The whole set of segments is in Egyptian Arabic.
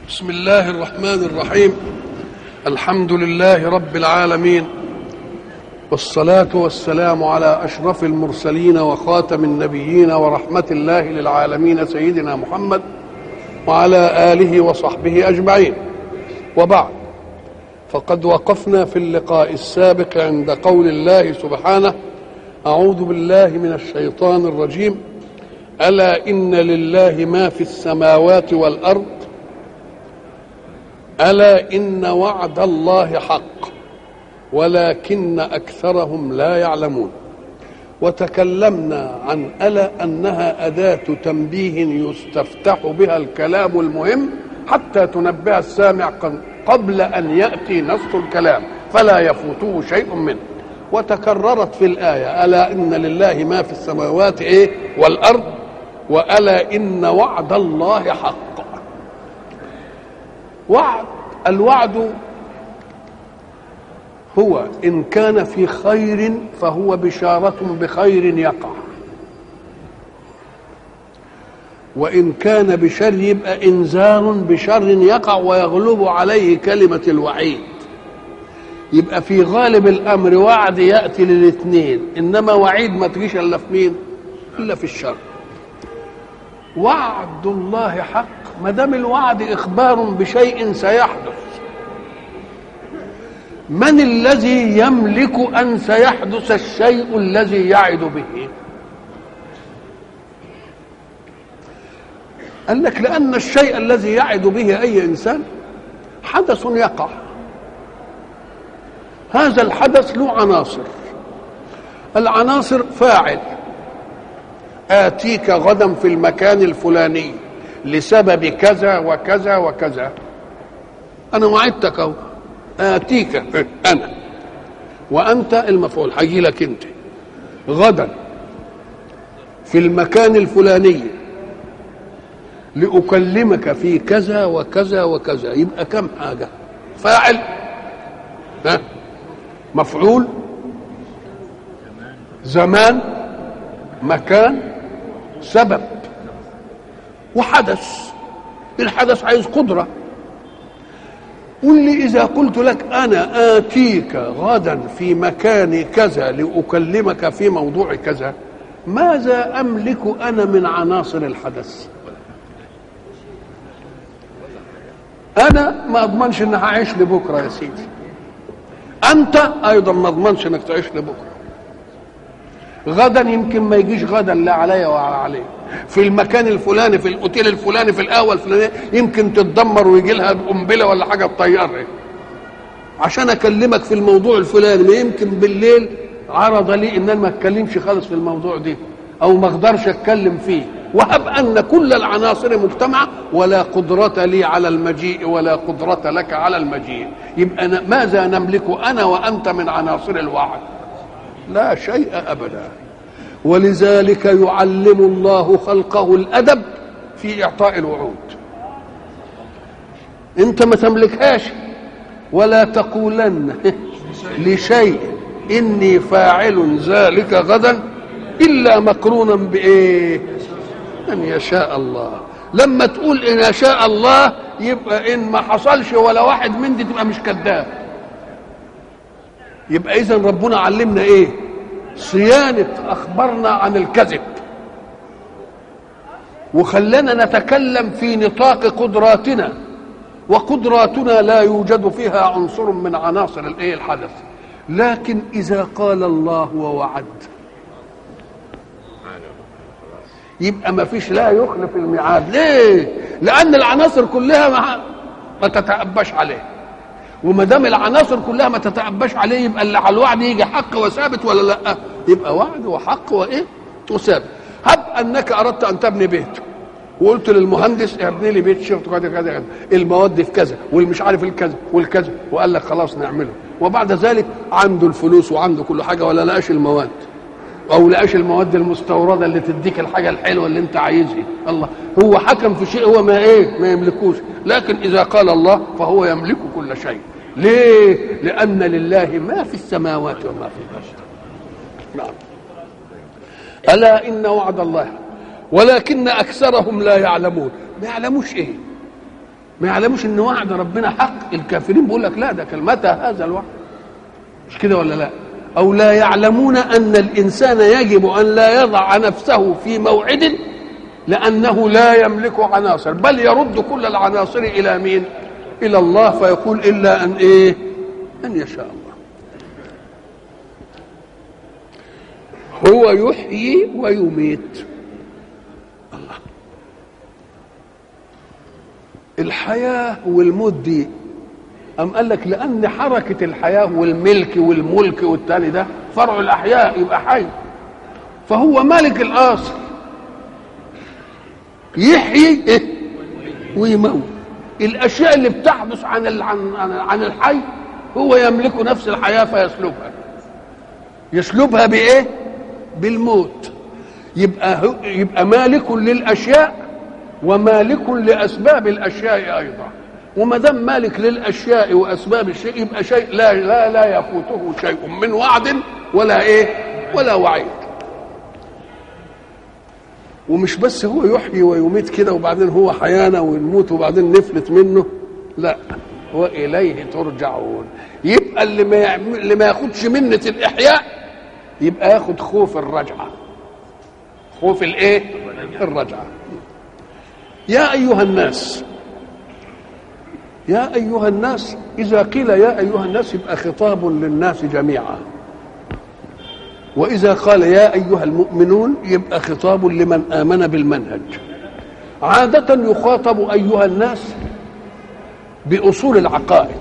بسم الله الرحمن الرحيم الحمد لله رب العالمين والصلاة والسلام على أشرف المرسلين وخاتم النبيين ورحمة الله للعالمين سيدنا محمد وعلى آله وصحبه أجمعين وبعد فقد وقفنا في اللقاء السابق عند قول الله سبحانه أعوذ بالله من الشيطان الرجيم ألا إن لله ما في السماوات والأرض الا ان وعد الله حق ولكن اكثرهم لا يعلمون وتكلمنا عن الا انها اداه تنبيه يستفتح بها الكلام المهم حتى تنبه السامع قبل ان ياتي نص الكلام فلا يفوته شيء منه وتكررت في الايه الا ان لله ما في السماوات ايه والارض والا ان وعد الله حق وعد الوعد هو ان كان في خير فهو بشاره بخير يقع وان كان بشر يبقى انذار بشر يقع ويغلب عليه كلمه الوعيد يبقى في غالب الامر وعد ياتي للاثنين انما وعيد ما تجيش الا في مين الا في الشر وعد الله حق ما دام الوعد اخبار بشيء سيحدث من الذي يملك ان سيحدث الشيء الذي يعد به قال لك لان الشيء الذي يعد به اي انسان حدث يقع هذا الحدث له عناصر العناصر فاعل آتيك غدا في المكان الفلاني لسبب كذا وكذا وكذا أنا وعدتك أهو آتيك أنا وأنت المفعول هيجي لك أنت غدا في المكان الفلاني لأكلمك في كذا وكذا وكذا يبقى كم حاجة فاعل ها مفعول زمان مكان سبب وحدث الحدث عايز قدره قل لي اذا قلت لك انا اتيك غدا في مكان كذا لاكلمك في موضوع كذا ماذا املك انا من عناصر الحدث انا ما اضمنش ان هعيش لبكره يا سيدي انت ايضا ما اضمنش انك تعيش لبكره غدا يمكن ما يجيش غدا لا عليا ولا عليك في المكان الفلاني في الاوتيل الفلاني في القهوه الفلانيه يمكن تتدمر ويجي لها قنبله ولا حاجه تطيرها عشان اكلمك في الموضوع الفلاني ما يمكن بالليل عرض لي ان انا ما اتكلمش خالص في الموضوع ده او ما اقدرش اتكلم فيه وهب ان كل العناصر مجتمعه ولا قدره لي على المجيء ولا قدره لك على المجيء يبقى ماذا نملك انا وانت من عناصر الوعد لا شيء ابدا ولذلك يعلم الله خلقه الادب في اعطاء الوعود انت ما تملكهاش ولا تقولن لشيء اني فاعل ذلك غدا الا مقرونا بايه ان يشاء الله لما تقول ان يشاء الله يبقى ان ما حصلش ولا واحد من دي تبقى مش كذاب يبقى اذا ربنا علمنا ايه صيانه اخبارنا عن الكذب وخلانا نتكلم في نطاق قدراتنا وقدراتنا لا يوجد فيها عنصر من عناصر الايه الحدث لكن اذا قال الله ووعد يبقى ما فيش لا يخلف الميعاد ليه لان العناصر كلها ما, ما تتأباش عليه وما دام العناصر كلها ما تتأباش عليه يبقى اللي على الوعد يجي حق وثابت ولا لا يبقى وعد وحق وايه وثابت هب انك اردت ان تبني بيت وقلت للمهندس ابني لي بيت شفت كذا كذا كذا المواد في كذا والمش عارف الكذا والكذا وقال لك خلاص نعمله وبعد ذلك عنده الفلوس وعنده كل حاجه ولا لقاش المواد او لقاش المواد المستورده اللي تديك الحاجه الحلوه اللي انت عايزها الله هو حكم في شيء هو ما ايه ما يملكوش لكن اذا قال الله فهو يملك كل شيء ليه لان لله ما في السماوات وما في الارض نعم الا ان وعد الله ولكن اكثرهم لا يعلمون ما يعلموش ايه ما يعلموش ان وعد ربنا حق الكافرين بيقول لك لا ده كان متى هذا الوعد مش كده ولا لا او لا يعلمون ان الانسان يجب ان لا يضع نفسه في موعد لانه لا يملك عناصر بل يرد كل العناصر الى مين الى الله فيقول الا ان ايه ان يشاء الله هو يحيي ويميت الله الحياة والموت دي أم قال لك لأن حركة الحياة والملك والملك والتاني ده فرع الأحياء يبقى حي فهو مالك الأصل يحيي إيه؟ ويموت الأشياء اللي بتحدث عن ال- عن عن- عن الحي هو يملك نفس الحياة فيسلبها يسلبها بإيه؟ بالموت يبقى هو- يبقى مالك للأشياء ومالك لاسباب الاشياء ايضا وما دام مالك للاشياء واسباب الشيء يبقى شيء لا لا لا يفوته شيء من وعد ولا ايه ولا وعيد ومش بس هو يحيي ويميت كده وبعدين هو حيانا ونموت وبعدين نفلت منه لا واليه ترجعون يبقى اللي ما يعم- اللي ما ياخدش منة الاحياء يبقى ياخد خوف الرجعه خوف الايه الرجعه يا ايها الناس يا ايها الناس اذا قيل يا ايها الناس يبقى خطاب للناس جميعا واذا قال يا ايها المؤمنون يبقى خطاب لمن امن بالمنهج عاده يخاطب ايها الناس باصول العقائد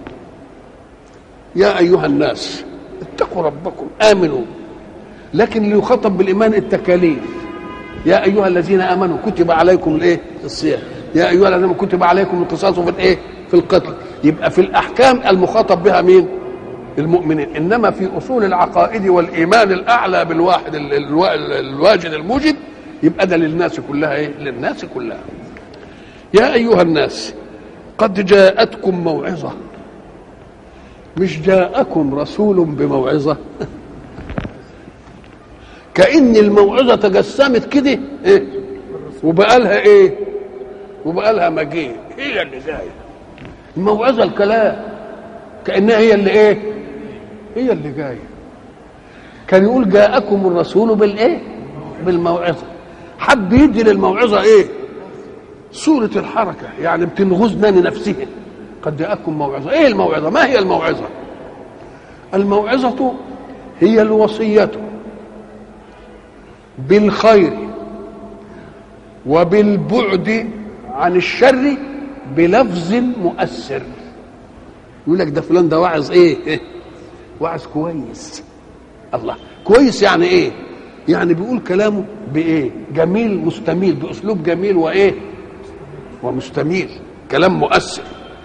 يا ايها الناس اتقوا ربكم امنوا لكن اللي يخاطب بالايمان التكاليف يا ايها الذين امنوا كتب عليكم الايه الصيام يا ايها الذين آمنوا كتب عليكم القصاص في الايه في القتل يبقى في الاحكام المخاطب بها مين المؤمنين انما في اصول العقائد والايمان الاعلى بالواحد ال- الوا- الواجد الموجد يبقى ده للناس كلها ايه للناس كلها يا ايها الناس قد جاءتكم موعظه مش جاءكم رسول بموعظه كأن الموعظة تجسمت كده إيه؟ وبقى لها إيه؟ وبقى لها مجيء هي اللي جاية الموعظة الكلام كأنها هي اللي إيه؟ هي اللي جاية كان يقول جاءكم الرسول بالإيه؟ بالموعظة حب يدي للموعظة إيه؟ صورة الحركة يعني بتنغزنا لنفسها قد جاءكم موعظة إيه الموعظة؟ ما هي الموعظة؟ الموعظة هي الوصية بالخير وبالبعد عن الشر بلفظ مؤثر يقول لك ده فلان ده واعظ ايه إيه؟ واعظ كويس الله كويس يعني ايه يعني بيقول كلامه بايه جميل مستميل باسلوب جميل وايه ومستميل كلام مؤثر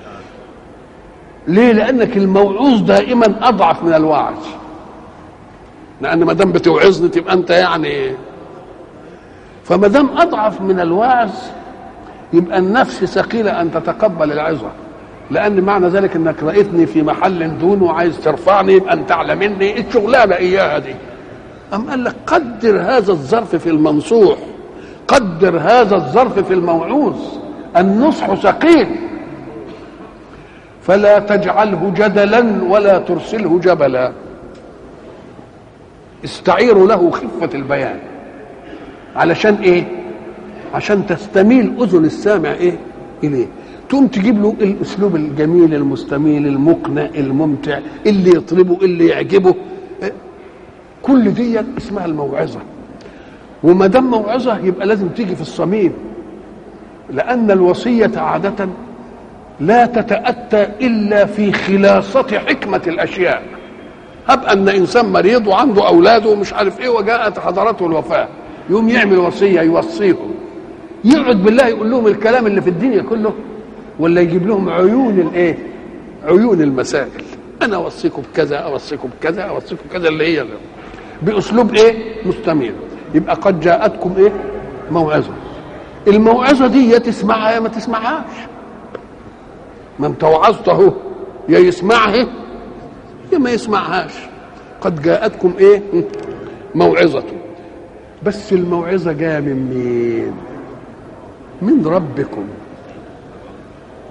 ليه لانك الموعوظ دائما اضعف من الواعظ لان ما دام بتوعظني تبقى انت يعني فما دام اضعف من الواعظ يبقى النفس ثقيله ان تتقبل العظه لان معنى ذلك انك رايتني في محل دون وعايز ترفعني يبقى انت اعلى مني الشغلانه اياها دي ام قال لك قدر هذا الظرف في المنصوح قدر هذا الظرف في الموعوظ النصح ثقيل فلا تجعله جدلا ولا ترسله جبلا استعيروا له خفة البيان علشان ايه عشان تستميل اذن السامع ايه اليه تقوم تجيب له الاسلوب الجميل المستميل المقنع الممتع اللي يطلبه اللي يعجبه إيه؟ كل دي اسمها الموعظه وما دام موعظه يبقى لازم تيجي في الصميم لان الوصيه عاده لا تتاتى الا في خلاصه حكمه الاشياء هب ان انسان مريض وعنده اولاده ومش عارف ايه وجاءت حضرته الوفاه يقوم يعمل وصيه يوصيهم يقعد بالله يقول لهم الكلام اللي في الدنيا كله ولا يجيب لهم عيون الايه عيون المسائل انا اوصيكم بكذا اوصيكم بكذا اوصيكم بكذا اللي هي اللي. باسلوب ايه مستمر يبقى قد جاءتكم ايه موعظه الموعظه دي يا تسمعها يا ما تسمعهاش ما انت وعظت اهو يا يسمعها يا ما يسمعهاش قد جاءتكم ايه موعظه بس الموعظه جايه من مين من ربكم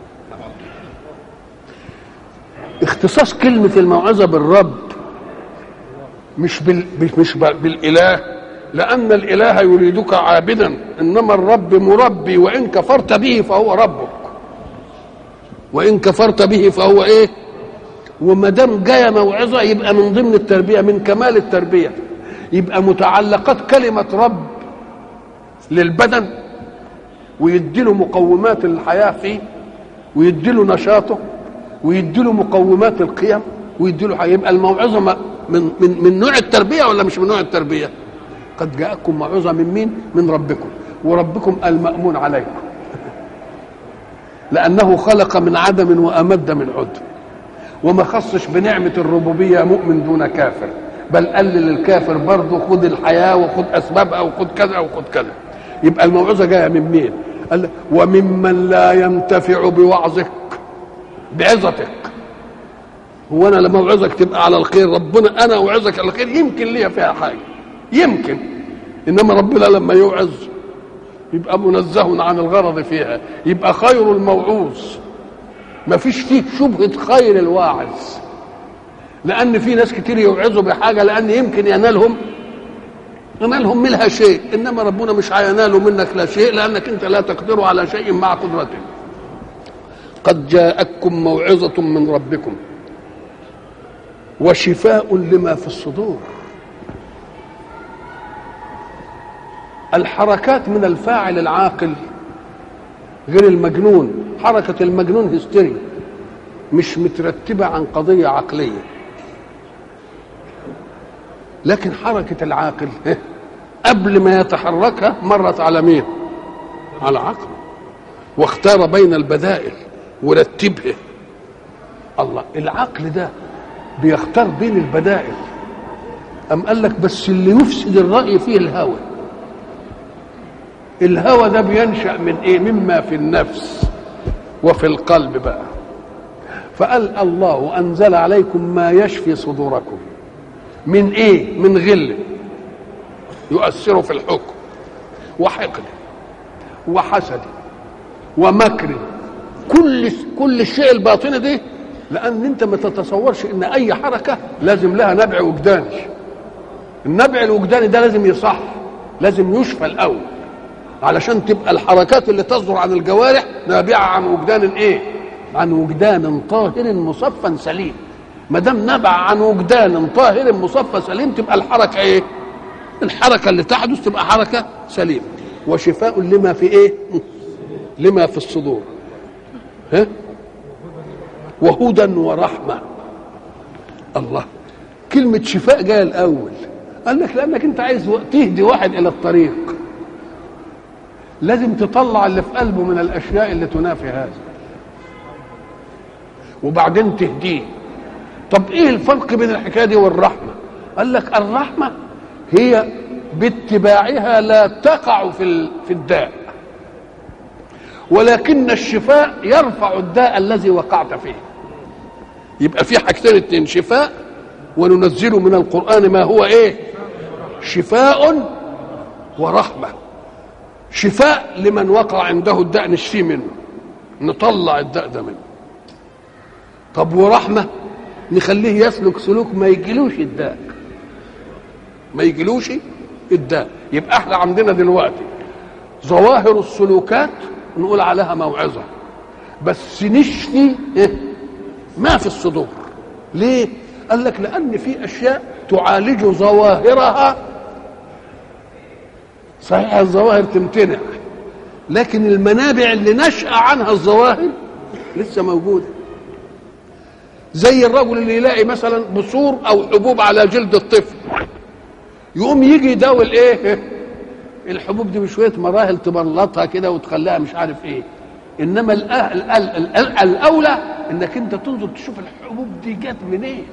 اختصاص كلمة الموعظة بالرب مش بال مش بالاله لان الاله يريدك عابدا انما الرب مربي وان كفرت به فهو ربك وان كفرت به فهو ايه وما دام جايه موعظه يبقى من ضمن التربيه من كمال التربيه يبقى متعلقات كلمه رب للبدن ويديله مقومات الحياه فيه ويديله نشاطه ويديله مقومات القيم ويديله يبقى الموعظه من من من نوع التربيه ولا مش من نوع التربيه؟ قد جاءكم موعظه من مين؟ من ربكم وربكم المأمون عليكم لأنه خلق من عدم وأمد من عدم وما خصش بنعمة الربوبية مؤمن دون كافر بل قال للكافر برضه خد الحياة وخد أسبابها وخد كذا وخد كذا يبقى الموعظة جاية من مين؟ قال وممن لا ينتفع بوعظك بعظتك هو انا لما اوعظك تبقى على الخير ربنا انا اوعظك على الخير يمكن ليا فيها حاجه يمكن انما ربنا لما يوعظ يبقى منزه عن الغرض فيها يبقى خير الموعوظ ما فيش فيه شبهة خير الواعظ لأن في ناس كتير يوعظوا بحاجة لأن يمكن ينالهم ينالهم منها شيء إنما ربنا مش هيناله منك لا شيء لأنك أنت لا تقدر على شيء مع قدرته قد جاءتكم موعظة من ربكم وشفاء لما في الصدور الحركات من الفاعل العاقل غير المجنون حركة المجنون هستيري مش مترتبة عن قضية عقلية لكن حركة العاقل قبل ما يتحركها مرت على مين على عقله واختار بين البدائل ورتبها الله العقل ده بيختار بين البدائل أم قال لك بس اللي يفسد الرأي فيه الهوى الهوى ده بينشأ من ايه مما في النفس وفي القلب بقى فقال الله أنزل عليكم ما يشفي صدوركم من ايه من غل يؤثر في الحكم وحقد وحسد ومكر كل كل الشيء الباطني ده لان انت ما تتصورش ان اي حركه لازم لها نبع وجداني النبع الوجداني ده لازم يصح لازم يشفى الاول علشان تبقى الحركات اللي تصدر عن الجوارح نابعه عن وجدان ايه عن وجدان طاهر مصفى سليم ما دام نبع عن وجدان طاهر مصفى سليم تبقى الحركه ايه الحركه اللي تحدث تبقى حركه سليمه وشفاء لما في ايه لما في الصدور ها وهدى ورحمه الله كلمه شفاء جايه الاول قال لك لانك انت عايز تهدي واحد الى الطريق لازم تطلع اللي في قلبه من الاشياء اللي تنافي هذا وبعدين تهديه طب ايه الفرق بين الحكايه دي والرحمه قال لك الرحمه هي باتباعها لا تقع في في الداء ولكن الشفاء يرفع الداء الذي وقعت فيه يبقى في حاجتين اتنين شفاء وننزل من القران ما هو ايه شفاء ورحمه شفاء لمن وقع عنده الداء نشفيه منه نطلع الداء ده منه طب ورحمة نخليه يسلك سلوك ما يجيلوش الداء ما يجيلوش الداء يبقى احنا عندنا دلوقتي ظواهر السلوكات نقول عليها موعظة بس نشفي إيه؟ ما في الصدور ليه قال لك لأن في أشياء تعالج ظواهرها صحيح الظواهر تمتنع لكن المنابع اللي نشأ عنها الظواهر لسه موجوده زي الرجل اللي يلاقي مثلا بثور او حبوب على جلد الطفل يقوم يجي يداوي الايه الحبوب دي بشويه مراحل تبلطها كده وتخليها مش عارف ايه انما الأهل الاولى انك انت تنظر تشوف الحبوب دي جت منين إيه؟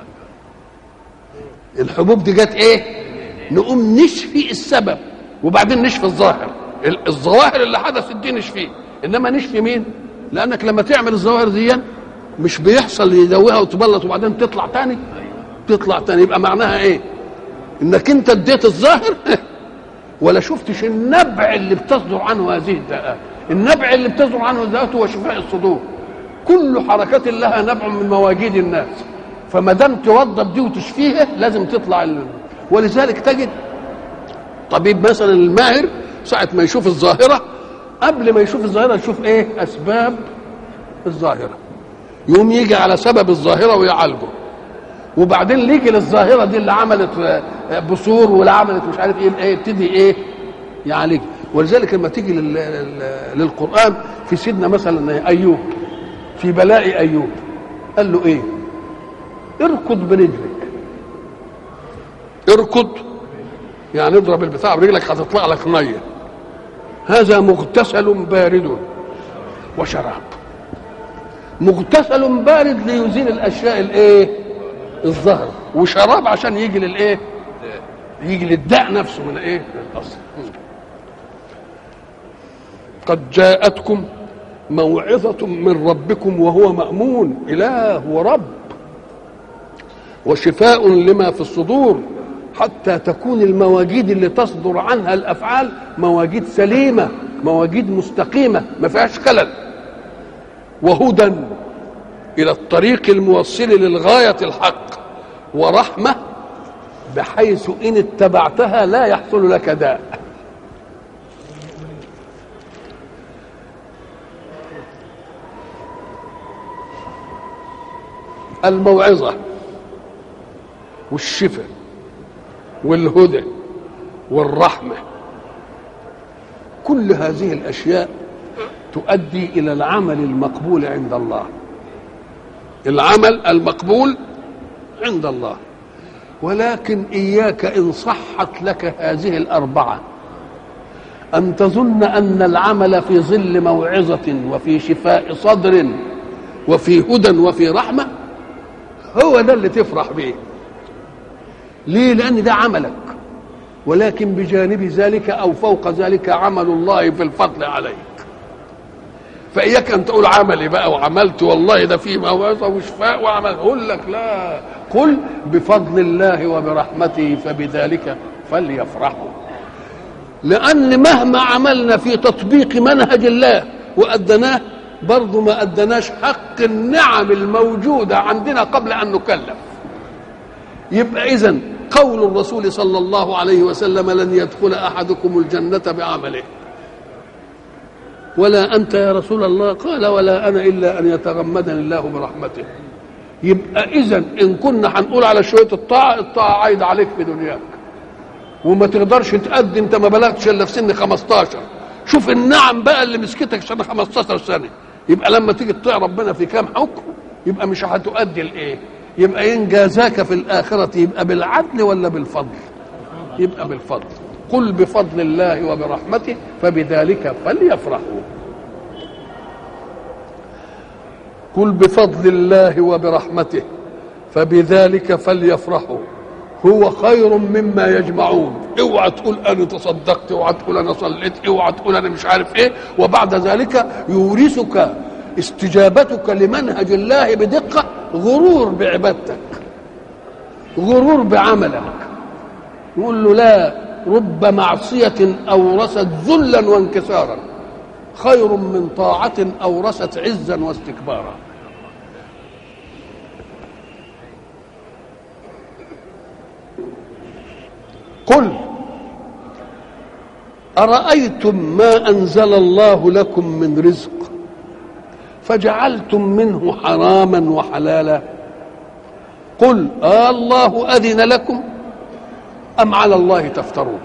الحبوب دي جت ايه نقوم نشفي السبب وبعدين نشفي الظاهر الظواهر اللي حدثت دي نشفيه انما نشفي مين لانك لما تعمل الظواهر دي مش بيحصل يدويها وتبلط وبعدين تطلع تاني تطلع تاني يبقى معناها ايه انك انت اديت الظاهر ولا شفتش النبع اللي بتصدر عنه هذه الداءات النبع اللي بتصدر عنه الداءات هو شفاء الصدور كل حركة لها نبع من مواجيد الناس فما دام توضب دي وتشفيها لازم تطلع ال... ولذلك تجد طبيب مثلا الماهر ساعة ما يشوف الظاهرة قبل ما يشوف الظاهرة يشوف ايه أسباب الظاهرة يوم يجي على سبب الظاهرة ويعالجه وبعدين يجي للظاهرة دي اللي عملت بثور واللي عملت مش عارف ايه ايه يبتدي ايه يعالج ولذلك لما تيجي لل... لل... للقرآن في سيدنا مثلا أيوب في بلاء أيوب قال له ايه اركض برجلك اركض يعني اضرب البتاع برجلك هتطلع لك ميه هذا مغتسل بارد وشراب مغتسل بارد ليزيل الاشياء الايه الظهر وشراب عشان يجي للايه يجي للداء نفسه من ايه من الاصل قد جاءتكم موعظة من ربكم وهو مأمون إله ورب وشفاء لما في الصدور حتى تكون المواجيد اللي تصدر عنها الافعال مواجيد سليمه مواجيد مستقيمه ما فيهاش خلل وهدى الى الطريق الموصل للغايه الحق ورحمه بحيث ان اتبعتها لا يحصل لك داء الموعظه والشفاء والهدى والرحمه كل هذه الاشياء تؤدي الى العمل المقبول عند الله العمل المقبول عند الله ولكن اياك ان صحت لك هذه الاربعه ان تظن ان العمل في ظل موعظه وفي شفاء صدر وفي هدى وفي رحمه هو ده اللي تفرح به ليه لان ده عملك ولكن بجانب ذلك او فوق ذلك عمل الله في الفضل عليك فاياك ان تقول عملي بقى وعملت والله ده فيه موعظه وشفاء وعمل اقول لك لا قل بفضل الله وبرحمته فبذلك فليفرحوا لان مهما عملنا في تطبيق منهج الله وادناه برضه ما ادناش حق النعم الموجوده عندنا قبل ان نكلف يبقى اذا قول الرسول صلى الله عليه وسلم لن يدخل احدكم الجنه بعمله ولا انت يا رسول الله قال ولا انا الا ان يتغمدني الله برحمته يبقى اذا ان كنا هنقول على شويه الطاعه الطاعه عايده عليك في دنياك وما تقدرش تأدي انت ما بلغتش الا في سن 15 شوف النعم بقى اللي مسكتك سنه 15 سنه يبقى لما تيجي تطيع ربنا في كام حكم يبقى مش هتؤدي الايه يبقى ان جازاك في الاخره يبقى بالعدل ولا بالفضل يبقى بالفضل قل بفضل الله وبرحمته فبذلك فليفرحوا قل بفضل الله وبرحمته فبذلك فليفرحوا هو خير مما يجمعون اوعى تقول انا تصدقت اوعى تقول انا صليت اوعى تقول انا مش عارف ايه وبعد ذلك يورثك استجابتك لمنهج الله بدقه غرور بعبادتك غرور بعملك يقول له لا رب معصية أورثت ذلا وانكسارا خير من طاعة أورثت عزا واستكبارا قل أرأيتم ما أنزل الله لكم من رزق فجعلتم منه حراما وحلالا قل آه الله أذن لكم أم على الله تفترون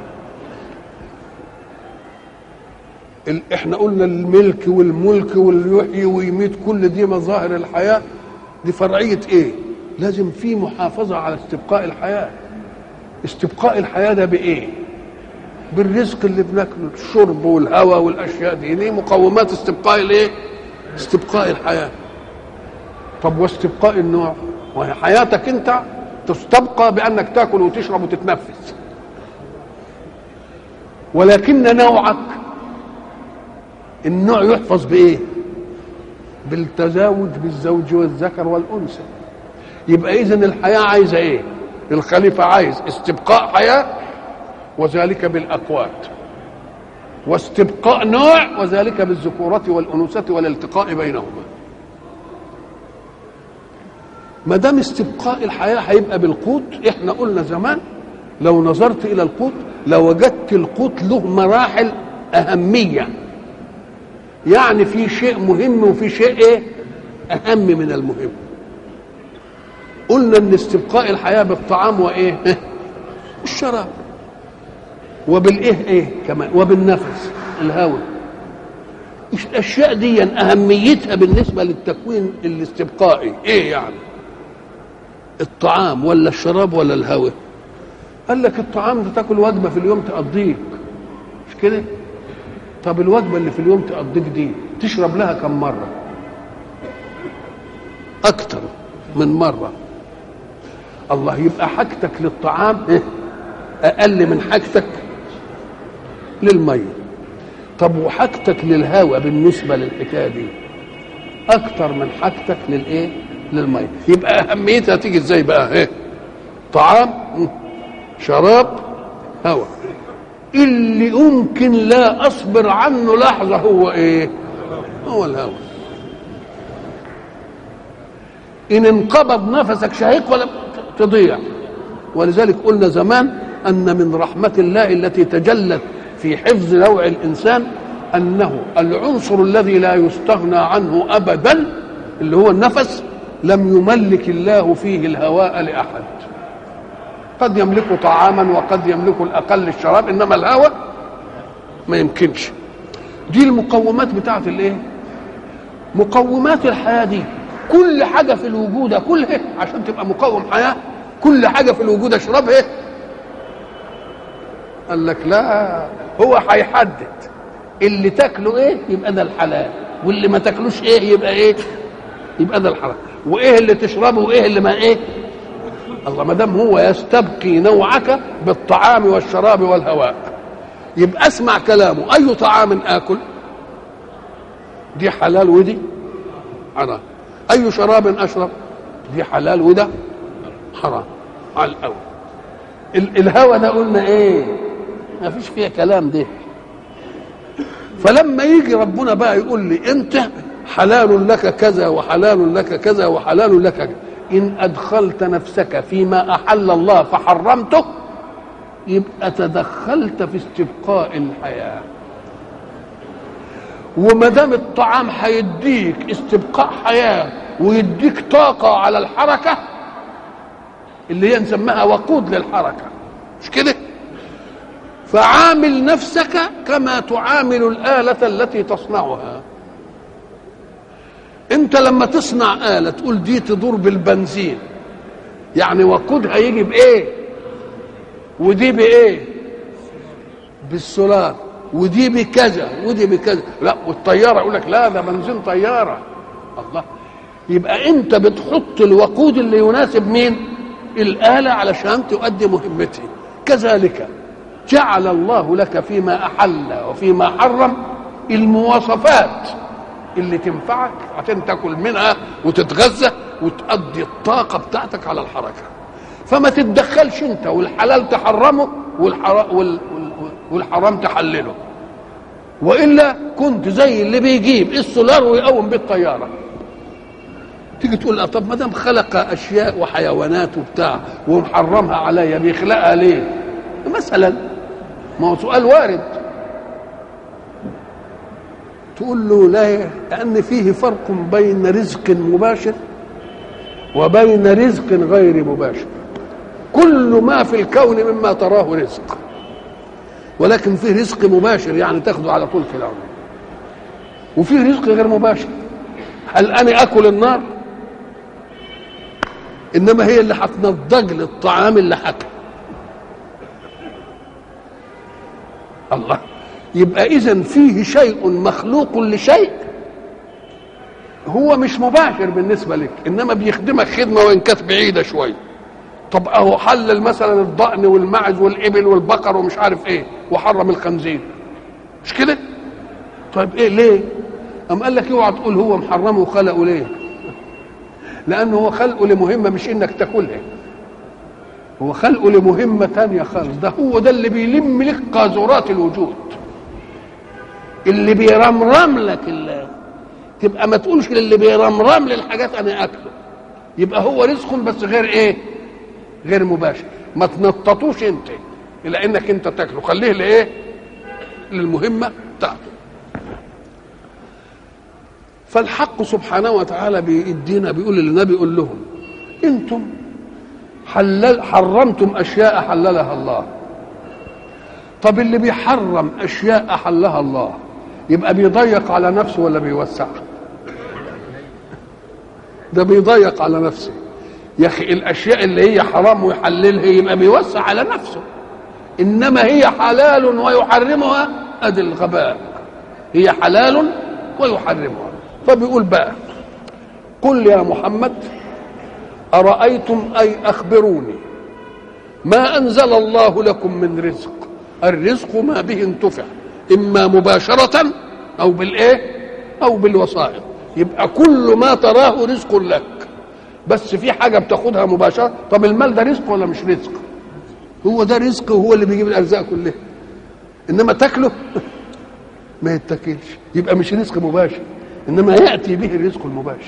احنا قلنا الملك والملك واليحيي ويميت كل دي مظاهر الحياة دي فرعية ايه لازم في محافظة على استبقاء الحياة استبقاء الحياة ده بايه بالرزق اللي بناكله الشرب والهواء والاشياء دي دي مقومات استبقاء الايه استبقاء الحياة طب واستبقاء النوع وهي حياتك انت تستبقى بانك تاكل وتشرب وتتنفس ولكن نوعك النوع يحفظ بايه بالتزاوج بالزوج والذكر والانثى يبقى اذا الحياه عايزه ايه الخليفه عايز استبقاء حياه وذلك بالاقوات واستبقاء نوع وذلك بالذكورة والأنوثة والالتقاء بينهما ما دام استبقاء الحياه هيبقى بالقوت احنا قلنا زمان لو نظرت الى القوت لوجدت القوت له مراحل اهميه يعني في شيء مهم وفي شيء ايه اهم من المهم قلنا ان استبقاء الحياه بالطعام وايه الشراب وبالايه ايه كمان وبالنفس الهواء الاشياء دي اهميتها بالنسبه للتكوين الاستبقائي ايه يعني الطعام ولا الشراب ولا الهواء قال لك الطعام ده تاكل وجبه في اليوم تقضيك مش كده طب الوجبه اللي في اليوم تقضيك دي تشرب لها كم مره اكتر من مره الله يبقى حاجتك للطعام إيه؟ اقل من حاجتك للميه طب وحاجتك للهواء بالنسبه للحكايه دي اكتر من حاجتك للايه للميه يبقى اهميتها تيجي ازاي بقى ايه طعام شراب هواء اللي يمكن لا اصبر عنه لحظه هو ايه هو الهواء ان انقبض نفسك شهيق ولا تضيع ولذلك قلنا زمان ان من رحمه الله التي تجلت في حفظ نوع الانسان انه العنصر الذي لا يستغنى عنه ابدا اللي هو النفس لم يملك الله فيه الهواء لاحد قد يملك طعاما وقد يملك الاقل الشراب انما الهواء ما يمكنش دي المقومات بتاعت الايه مقومات الحياه دي كل حاجه في الوجود كلها عشان تبقى مقوم حياه كل حاجه في الوجود اشربها قال لك لا هو هيحدد اللي تاكله ايه يبقى ده الحلال واللي ما تاكلوش ايه يبقى ايه يبقى ده الحرام وايه اللي تشربه وايه اللي ما ايه الله ما دام هو يستبقي نوعك بالطعام والشراب والهواء يبقى اسمع كلامه اي طعام اكل دي حلال ودي حرام اي شراب اشرب دي حلال وده حرام على الاول الهوى ده قلنا ايه ما فيش فيها كلام ده فلما يجي ربنا بقى يقول لي انت حلال لك كذا وحلال لك كذا وحلال لك كذا ان ادخلت نفسك فيما احل الله فحرمته يبقى تدخلت في استبقاء الحياه وما دام الطعام هيديك استبقاء حياه ويديك طاقه على الحركه اللي هي نسميها وقود للحركه مش كده فعامل نفسك كما تعامل الآلة التي تصنعها انت لما تصنع آلة تقول دي تدور بالبنزين يعني وقودها يجي بإيه ودي بإيه بالسولار ودي بكذا ودي بكذا لا والطيارة يقول لك لا ده بنزين طيارة الله يبقى انت بتحط الوقود اللي يناسب مين الآلة علشان تؤدي مهمتها كذلك جعل الله لك فيما أحل وفيما حرم المواصفات اللي تنفعك عشان تاكل منها وتتغذى وتقضي الطاقة بتاعتك على الحركة فما تتدخلش انت والحلال تحرمه والحرام, والحرام تحلله والا كنت زي اللي بيجيب السولار ويقوم بيه الطياره تيجي تقول طب ما دام خلق اشياء وحيوانات وبتاع ومحرمها عليا بيخلقها ليه؟ مثلا ما هو سؤال وارد تقول له لا لأن فيه فرق بين رزق مباشر وبين رزق غير مباشر كل ما في الكون مما تراه رزق ولكن فيه رزق مباشر يعني تاخده على طول في الأرض وفيه رزق غير مباشر هل أنا أكل النار إنما هي اللي هتنضج لي الطعام اللي حكى الله يبقى اذا فيه شيء مخلوق لشيء هو مش مباشر بالنسبه لك انما بيخدمك خدمه وان كانت بعيده شويه طب اهو حلل مثلا الضأن والمعز والابل والبقر ومش عارف ايه وحرم الخنزير مش كده طيب ايه ليه ام قال لك اوعى تقول هو محرمه وخلقه ليه لانه هو خلقه لمهمه مش انك تاكلها هو خلقه لمهمة تانية خالص ده هو ده اللي بيلم لك قاذورات الوجود اللي بيرمرم لك اللي تبقى ما تقولش للي بيرمرم لي الحاجات انا اكله يبقى هو رزق بس غير ايه غير مباشر ما تنططوش انت الى انك انت تاكله خليه لايه للمهمه بتاعته فالحق سبحانه وتعالى بيدينا بيقول للنبي يقول لهم انتم حلل حرمتم اشياء حللها الله طب اللي بيحرم اشياء احلها الله يبقى بيضيق على نفسه ولا بيوسع ده بيضيق على نفسه يا اخي الاشياء اللي هي حرام ويحللها يبقى بيوسع على نفسه انما هي حلال ويحرمها ادي الغباء هي حلال ويحرمها فبيقول بقى قل يا محمد ارايتم اي اخبروني ما انزل الله لكم من رزق الرزق ما به انتفع اما مباشره او بالايه او بالوسائط يبقى كل ما تراه رزق لك بس في حاجه بتاخدها مباشره طب المال ده رزق ولا مش رزق هو ده رزق وهو اللي بيجيب الارزاق كلها انما تاكله ما يتاكلش يبقى مش رزق مباشر انما ياتي به الرزق المباشر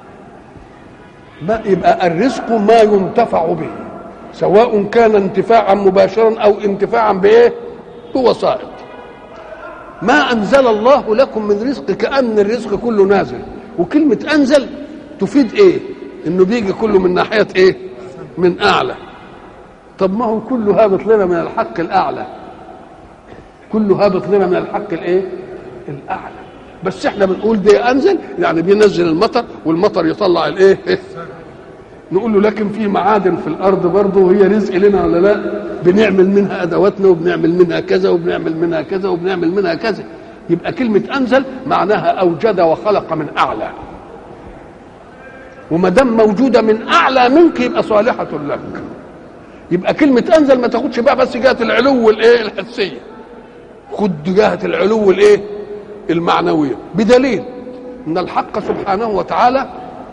يبقى الرزق ما ينتفع به سواء كان انتفاعا مباشرا او انتفاعا بايه بوسائط ما انزل الله لكم من رزق كان الرزق كله نازل وكلمه انزل تفيد ايه انه بيجي كله من ناحيه ايه من اعلى طب ما هو كله هابط لنا من الحق الاعلى كله هابط لنا من الحق الايه الاعلى بس احنا بنقول ده انزل يعني بينزل المطر والمطر يطلع الايه نقول له لكن في معادن في الارض برضه وهي رزق لنا ولا لا بنعمل منها ادواتنا وبنعمل منها كذا وبنعمل منها كذا وبنعمل منها كذا يبقى كلمه انزل معناها اوجد وخلق من اعلى وما دام موجوده من اعلى منك يبقى صالحه لك يبقى كلمه انزل ما تاخدش بقى بس جهه العلو الايه الحسيه خد جهه العلو الايه المعنويه بدليل ان الحق سبحانه وتعالى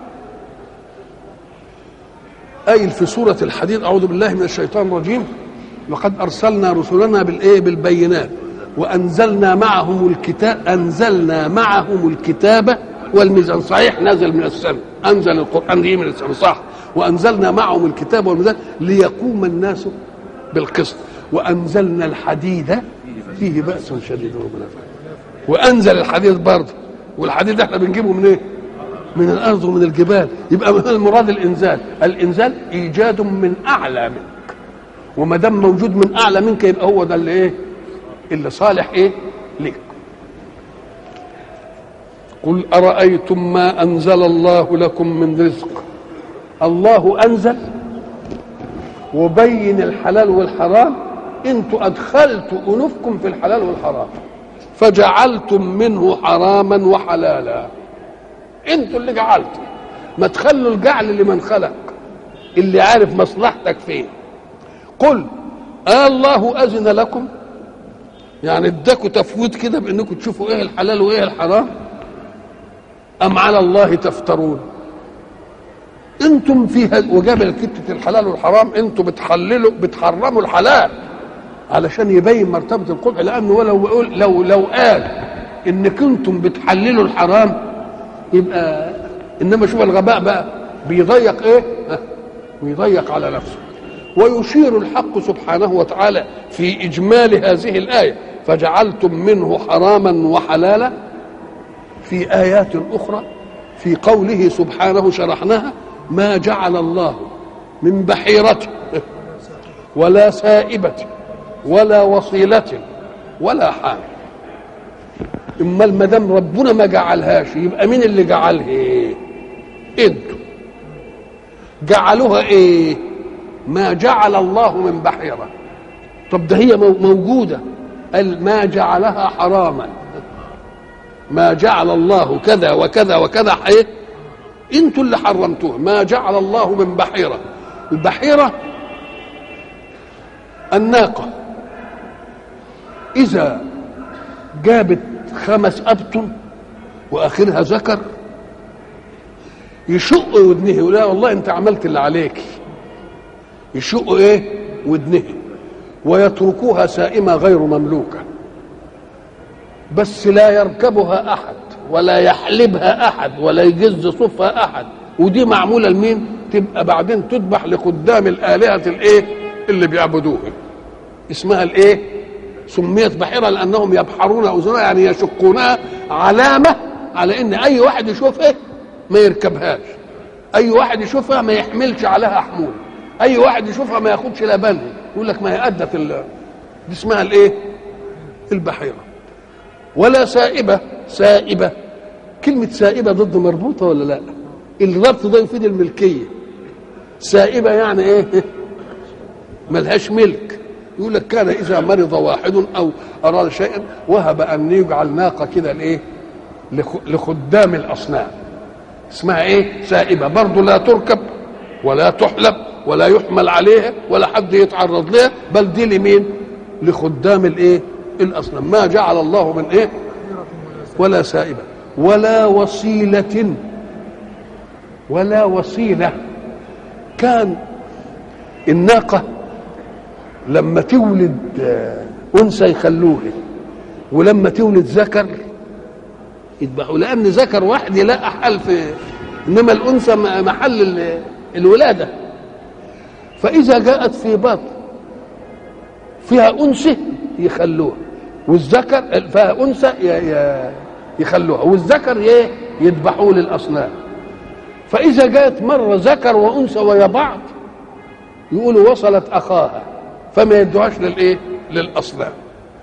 قايل في سورة الحديد أعوذ بالله من الشيطان الرجيم وقد أرسلنا رسلنا بالإيه بالبينات وأنزلنا معهم الكتاب أنزلنا معهم الكتاب والميزان صحيح نزل من السماء أنزل القرآن دي من السماء صح وأنزلنا معهم الكتاب والميزان ليقوم الناس بالقسط وأنزلنا الحديد فيه بأس شديد ومنافع وأنزل الحديد برضه والحديد احنا بنجيبه من ايه؟ من الارض ومن الجبال يبقى المراد الانزال الانزال ايجاد من اعلى منك وما دام موجود من اعلى منك يبقى هو ده اللي ايه اللي صالح ايه لك قل ارايتم ما انزل الله لكم من رزق الله انزل وبين الحلال والحرام انتوا ادخلتوا انوفكم في الحلال والحرام فجعلتم منه حراما وحلالا انتوا اللي جعلتوا ما تخلوا الجعل لمن خلق اللي عارف مصلحتك فين قل آه الله أذن لكم يعني اداكوا تفويض كده بانكم تشوفوا ايه الحلال وايه الحرام ام على الله تفترون انتم في وجاب كتة الحلال والحرام انتم بتحللوا بتحرموا الحلال علشان يبين مرتبة القبح لانه ولو لو لو قال ان كنتم بتحللوا الحرام يبقى انما شوف الغباء بقى بيضيق ايه بيضيق على نفسه ويشير الحق سبحانه وتعالى في اجمال هذه الايه فجعلتم منه حراما وحلالا في ايات اخرى في قوله سبحانه شرحناها ما جعل الله من بحيرة ولا سائبة ولا وصيلة ولا حام امال ما دام ربنا ما جعلهاش يبقى مين اللي جعلها ايه انتوا جعلوها ايه ما جعل الله من بحيره طب ده هي موجوده قال ما جعلها حراما ما جعل الله كذا وكذا وكذا ايه انتوا اللي حرمتوها ما جعل الله من بحيره البحيره الناقه اذا جابت خمس أبطن وآخرها ذكر يشق ودنه يقول لا والله أنت عملت اللي عليك يشق إيه ودنه ويتركوها سائمة غير مملوكة بس لا يركبها أحد ولا يحلبها أحد ولا يجز صفها أحد ودي معمولة لمين تبقى بعدين تذبح لقدام الالهه الايه اللي بيعبدوها اسمها الايه سميت بحيره لانهم يبحرون اذنها يعني يشقونها علامه على ان اي واحد يشوفها ما يركبهاش اي واحد يشوفها ما يحملش عليها حمول اي واحد يشوفها ما ياخدش لبنها يقول لك ما هي ادت ال- دي اسمها الايه البحيره ولا سائبه سائبه كلمه سائبه ضد مربوطه ولا لا الربط ده يفيد الملكيه سائبه يعني ايه ملهاش ملك يقول لك كان اذا مرض واحد او اراد شيئا وهب ان يجعل ناقه كده لايه لخ- لخدام الاصنام اسمها ايه سائبه برضه لا تركب ولا تحلب ولا يحمل عليها ولا حد يتعرض لها بل دي لمين لخدام الايه الاصنام ما جعل الله من ايه ولا سائبه ولا وصيله ولا وصيله كان الناقه لما تولد آه، انثى يخلوها ولما تولد ذكر يذبحوا لان ذكر واحد يلاقى حل في انما الانثى م- محل ال- الولاده فاذا جاءت في بطن فيها انثى يخلوها والذكر فيها انثى ي- ي- يخلوها والذكر ي- يذبحوه للاصنام فاذا جاءت مره ذكر وانثى ويا بعض يقولوا وصلت اخاها فما يدعوش للايه للاصنام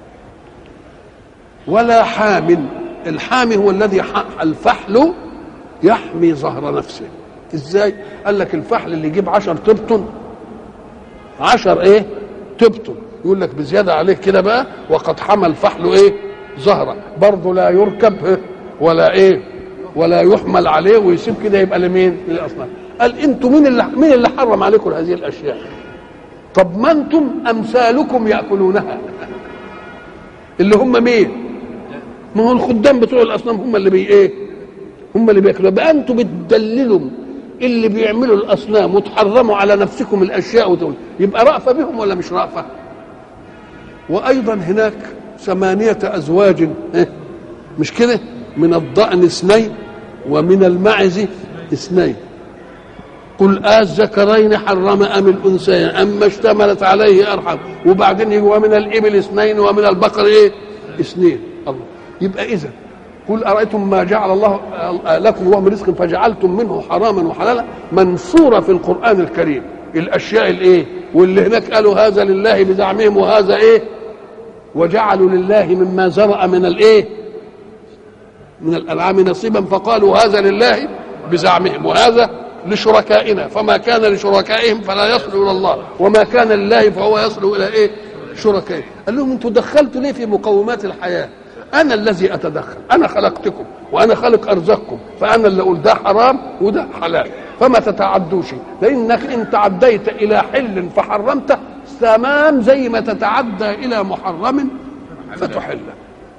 ولا حام الحامي هو الذي ح- الفحل يحمي ظهر نفسه ازاي قال لك الفحل اللي يجيب عشر تبطن عشر ايه تبطن يقول لك بزياده عليه كده بقى وقد حمى الفحل ايه ظهره برضه لا يركب إيه؟ ولا ايه ولا يحمل عليه ويسيب كده يبقى لمين للاصنام قال انتوا مين اللي مين اللي حرم عليكم هذه الاشياء طب ما انتم امثالكم ياكلونها اللي هم مين ما هو الخدام بتوع الاصنام هم اللي بي ايه هم اللي بياكلوا بقى انتوا بتدللوا اللي بيعملوا الاصنام وتحرموا على نفسكم الاشياء وتقول يبقى رأفة بهم ولا مش رأفة وايضا هناك ثمانية ازواج إيه؟ مش كده من الضأن اثنين ومن المعز اثنين قل الذكرين حرم ام الانثيين اما اشتملت عليه ارحم وبعدين يجي ومن الابل اثنين ومن البقر ايه اثنين الله يبقى اذا قل ارايتم ما جعل الله لكم وهو من رزق فجعلتم منه حراما وحلالا منصوره في القران الكريم الاشياء الايه واللي هناك قالوا هذا لله بزعمهم وهذا ايه وجعلوا لله مما زرع من الايه من الانعام نصيبا فقالوا هذا لله بزعمهم وهذا لشركائنا فما كان لشركائهم فلا يصل الى الله وما كان لله فهو يصل الى ايه شركائه قال لهم انتوا دخلتوا ليه في مقومات الحياه انا الذي اتدخل انا خلقتكم وانا خلق ارزاقكم فانا اللي اقول ده حرام وده حلال فما تتعدوش لانك ان تعديت الى حل فحرمته تمام زي ما تتعدى الى محرم فتحله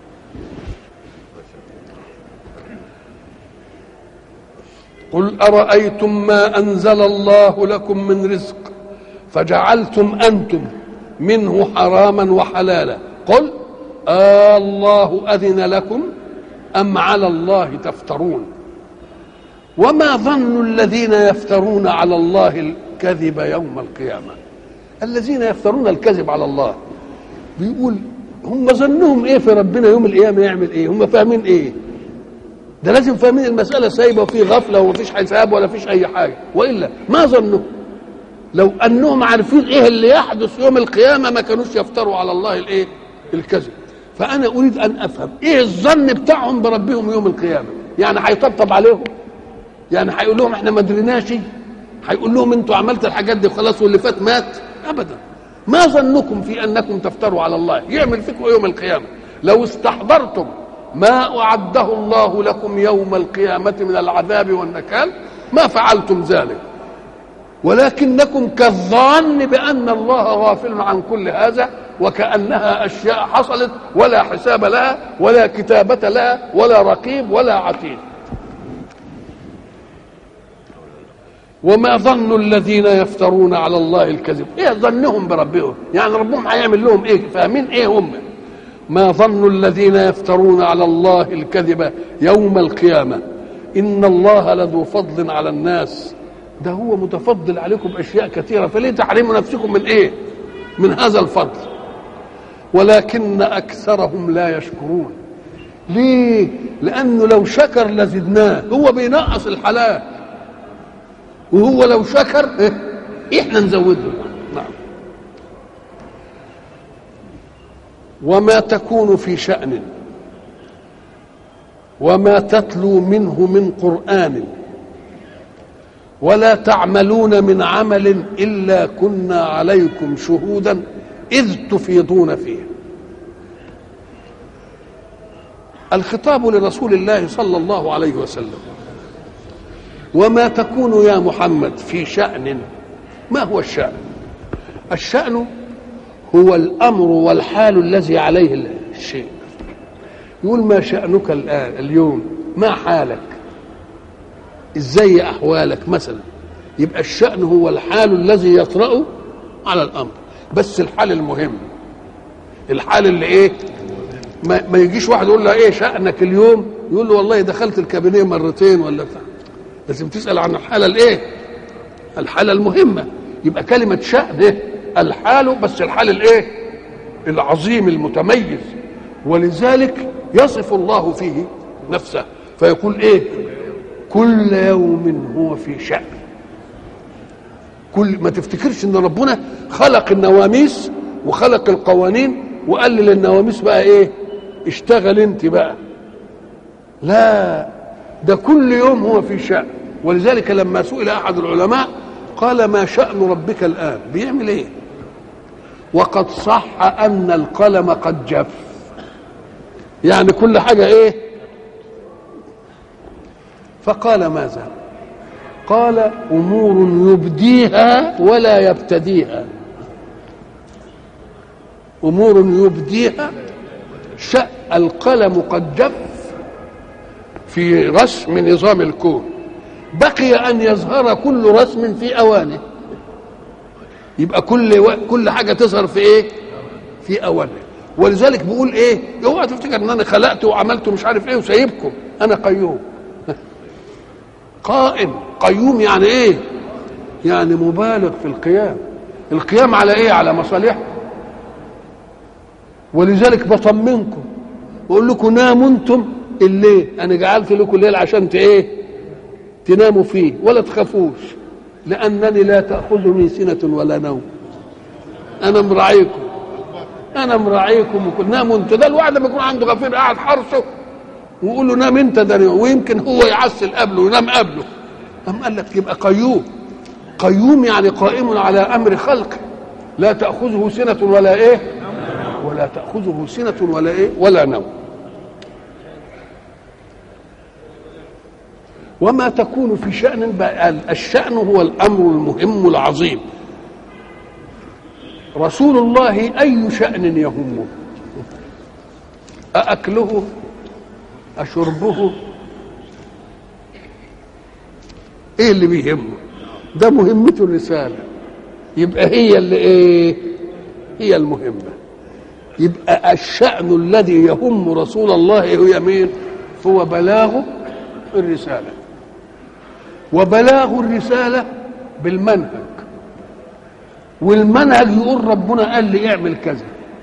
قل ارايتم ما انزل الله لكم من رزق فجعلتم انتم منه حراما وحلالا قل آه الله اذن لكم ام على الله تفترون وما ظن الذين يفترون على الله الكذب يوم القيامه الذين يفترون الكذب على الله بيقول هم ظنهم ايه في ربنا يوم القيامه يعمل ايه هم فاهمين ايه ده لازم فاهمين المسألة سايبة وفي غفلة ومفيش حساب ولا فيش أي حاجة وإلا ما ظنوا لو أنهم عارفين إيه اللي يحدث يوم القيامة ما كانوش يفتروا على الله الإيه الكذب فأنا أريد أن أفهم إيه الظن بتاعهم بربهم يوم القيامة يعني هيطبطب عليهم يعني هيقول لهم إحنا ما دريناش هيقول لهم أنتوا عملت الحاجات دي وخلاص واللي فات مات أبدا ما ظنكم في أنكم تفتروا على الله يعمل فيكم يوم القيامة لو استحضرتم ما أعده الله لكم يوم القيامة من العذاب والنكال ما فعلتم ذلك ولكنكم كالظان بأن الله غافل عن كل هذا وكأنها أشياء حصلت ولا حساب لها ولا كتابة لها ولا رقيب ولا عتيد وما ظن الذين يفترون على الله الكذب ايه ظنهم بربهم يعني ربهم هيعمل لهم ايه فاهمين ايه هم ما ظن الذين يفترون على الله الكذب يوم القيامه ان الله لذو فضل على الناس ده هو متفضل عليكم باشياء كثيره فليه تحرموا نفسكم من ايه من هذا الفضل ولكن اكثرهم لا يشكرون ليه لانه لو شكر لزدناه هو بينقص الحلال وهو لو شكر إيه؟ احنا نزوده نعم وما تكون في شأن وما تتلو منه من قرآن ولا تعملون من عمل إلا كنا عليكم شهودا إذ تفيضون فيه الخطاب لرسول الله صلى الله عليه وسلم وما تكون يا محمد في شأن ما هو الشأن الشأن هو الأمر والحال الذي عليه الشيء يقول ما شأنك الآن اليوم ما حالك ازاي أحوالك مثلا يبقى الشأن هو الحال الذي يطرأ على الأمر بس الحال المهم الحال اللي ايه ما, ما يجيش واحد يقول له ايه شأنك اليوم يقول له والله دخلت الكابينيه مرتين ولا بتاع لازم تسأل عن الحالة الايه الحالة المهمة يبقى كلمة شأن إيه؟ الحال بس الحال الايه العظيم المتميز ولذلك يصف الله فيه نفسه فيقول ايه كل يوم هو في شأن كل ما تفتكرش ان ربنا خلق النواميس وخلق القوانين وقال للنواميس بقى ايه اشتغل انت بقى لا ده كل يوم هو في شأن ولذلك لما سئل احد العلماء قال ما شأن ربك الآن بيعمل ايه وقد صح أن القلم قد جف يعني كل حاجة ايه فقال ماذا قال أمور يبديها ولا يبتديها أمور يبديها شأ القلم قد جف في رسم نظام الكون بقي ان يظهر كل رسم في اوانه يبقى كل و... كل حاجه تظهر في ايه في اوانه ولذلك بيقول ايه اوعى تفتكر ان انا خلقت وعملت مش عارف ايه وسايبكم انا قيوم قائم قيوم يعني ايه يعني مبالغ في القيام القيام على ايه على مصالحكم ولذلك بطمنكم بقول لكم ناموا انتم الليل انا جعلت لكم الليل عشان ايه تناموا فيه ولا تخافوش لانني لا تاخذني سنه ولا نوم انا مراعيكم انا مراعيكم وكل ناموا انتوا ده الواحد لما يكون عنده غفير قاعد حرسه ويقول له نام انت ده ويمكن هو يعسل قبله وينام قبله قام قال لك يبقى قيوم قيوم يعني قائم على امر خلقه لا تاخذه سنه ولا ايه ولا تاخذه سنه ولا ايه ولا نوم وما تكون في شأن الشأن هو الأمر المهم العظيم رسول الله أي شأن يهمه أأكله أشربه إيه اللي بيهمه ده مهمته الرسالة يبقى هي اللي إيه هي المهمة يبقى الشأن الذي يهم رسول الله هي مين هو بلاغ الرساله وبلاغ الرسالة بالمنهج والمنهج يقول ربنا قال لي اعمل كذا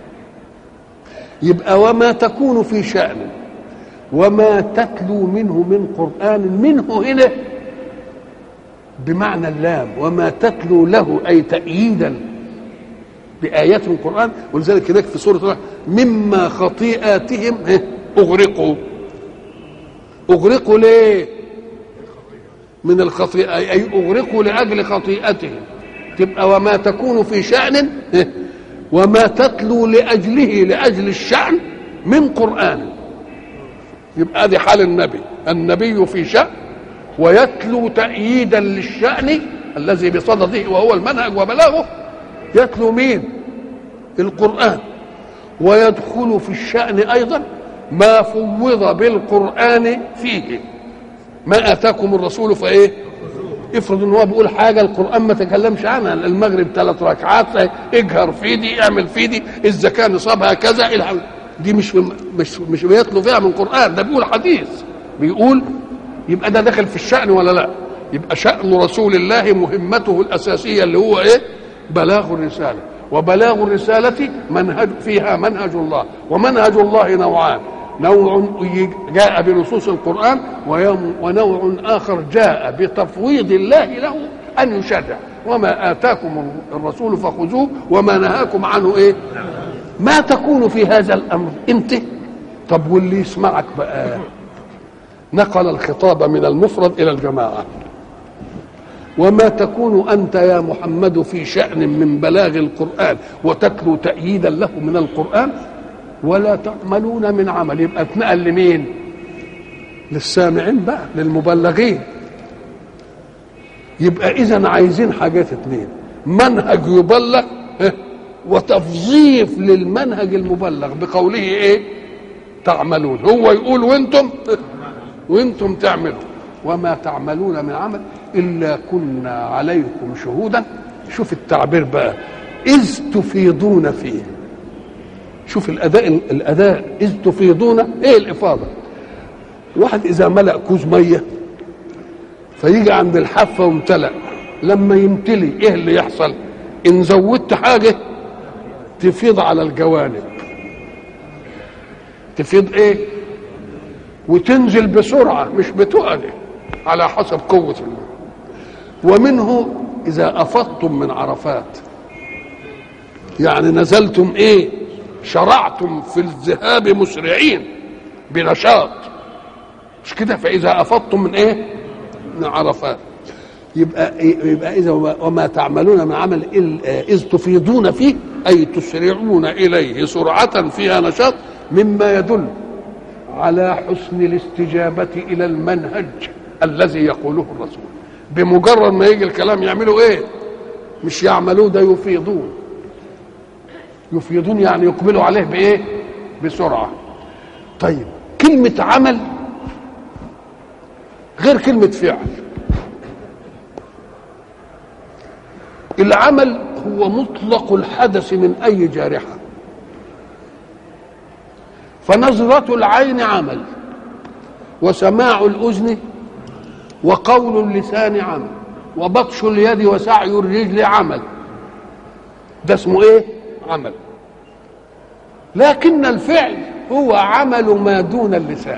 يبقى وما تكون في شأن وما تتلو منه من قرآن منه هنا بمعنى اللام وما تتلو له أي تأييدا بآيات من القرآن ولذلك هناك في سورة الله مما خطيئاتهم أغرقوا أغرقوا ليه من الخطيئة أي أغرقوا لأجل خطيئتهم تبقى وما تكون في شأن وما تتلو لأجله لأجل الشأن من قرآن يبقى هذه حال النبي النبي في شأن ويتلو تأييدا للشأن الذي بصدده وهو المنهج وبلاغه يتلو مين القرآن ويدخل في الشأن أيضا ما فوض بالقرآن فيه ما اتاكم الرسول فايه افرض ان هو بيقول حاجه القران ما تكلمش عنها المغرب ثلاث ركعات اجهر في دي اعمل في دي الزكاه نصابها كذا دي مش مش مش بيطلب فيها من قران ده بيقول حديث بيقول يبقى ده داخل في الشأن ولا لا يبقى شأن رسول الله مهمته الأساسية اللي هو إيه بلاغ الرسالة وبلاغ الرسالة منهج فيها منهج الله ومنهج الله نوعان نوع جاء بنصوص القرآن ونوع آخر جاء بتفويض الله له أن يشرع وما آتاكم الرسول فخذوه وما نهاكم عنه إيه ما تكون في هذا الأمر أنت طب واللي يسمعك بقى نقل الخطاب من المفرد إلى الجماعة وما تكون أنت يا محمد في شأن من بلاغ القرآن وتتلو تأييدا له من القرآن ولا تعملون من عمل يبقى اتنقل لمين للسامعين بقى للمبلغين يبقى اذا عايزين حاجات اتنين منهج يبلغ وتفظيف للمنهج المبلغ بقوله ايه تعملون هو يقول وانتم وانتم تعملوا وما تعملون من عمل الا كنا عليكم شهودا شوف التعبير بقى اذ تفيضون فيه شوف الاداء الاداء اذ تفيضون ايه الافاضه واحد اذا ملا كوز ميه فيجي عند الحافه وامتلأ لما يمتلي ايه اللي يحصل ان زودت حاجه تفيض على الجوانب تفيض ايه وتنزل بسرعه مش بتقل على حسب قوه الماء ومنه اذا افضتم من عرفات يعني نزلتم ايه شرعتم في الذهاب مسرعين بنشاط مش كده فاذا افضتم من ايه من عرفات يبقى يبقى اذا وما تعملون من عمل اذ تفيضون فيه اي تسرعون اليه سرعه فيها نشاط مما يدل على حسن الاستجابه الى المنهج الذي يقوله الرسول بمجرد ما يجي الكلام يعملوا ايه مش يعملوه ده يفيضون يفيضون يعني يقبلوا عليه بايه بسرعه طيب كلمه عمل غير كلمه فعل العمل هو مطلق الحدث من اي جارحه فنظره العين عمل وسماع الاذن وقول اللسان عمل وبطش اليد وسعي الرجل عمل ده اسمه ايه عمل لكن الفعل هو عمل ما دون اللسان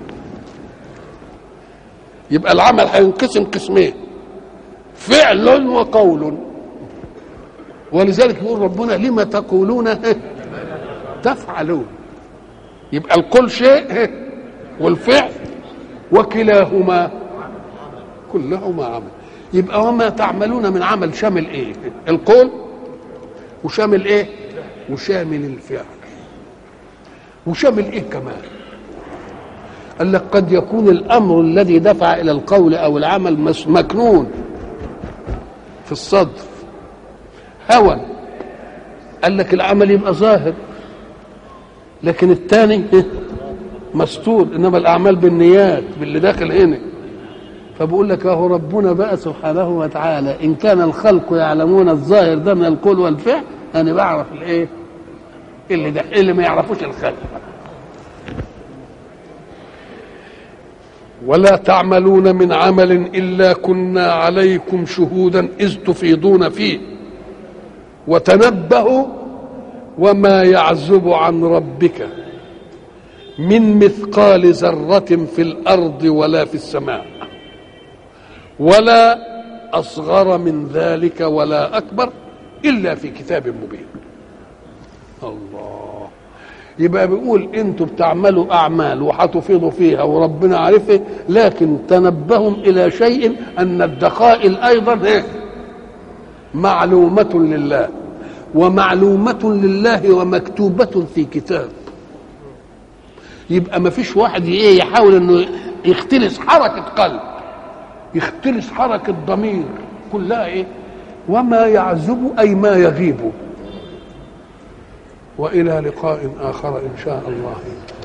يبقى العمل هينقسم قسمين فعل وقول ولذلك يقول ربنا لما تقولون تفعلون يبقى القول شيء والفعل وكلاهما كلهما عمل يبقى وما تعملون من عمل شامل ايه القول وشامل ايه وشامل الفعل وشامل ايه كمان قال لك قد يكون الامر الذي دفع الى القول او العمل مكنون في الصدر هوى قال لك العمل يبقى ظاهر لكن الثاني مستور انما الاعمال بالنيات باللي داخل هنا فبقول لك اهو ربنا بقى سبحانه وتعالى ان كان الخلق يعلمون الظاهر ده من القول والفعل انا بعرف الايه اللي ده اللي ما يعرفوش الخلق ولا تعملون من عمل الا كنا عليكم شهودا اذ تفيضون فيه وتنبهوا وما يعزب عن ربك من مثقال ذره في الارض ولا في السماء ولا اصغر من ذلك ولا اكبر الا في كتاب مبين الله يبقى بيقول انتوا بتعملوا اعمال وهتفيضوا فيها وربنا عارفه لكن تنبهوا الى شيء ان الدخائل ايضا ايه معلومه لله ومعلومه لله ومكتوبه في كتاب يبقى ما فيش واحد ايه يحاول انه يختلس حركه قلب يختلس حركه ضمير كلها ايه وما يعزب اي ما يغيب والى لقاء اخر ان شاء الله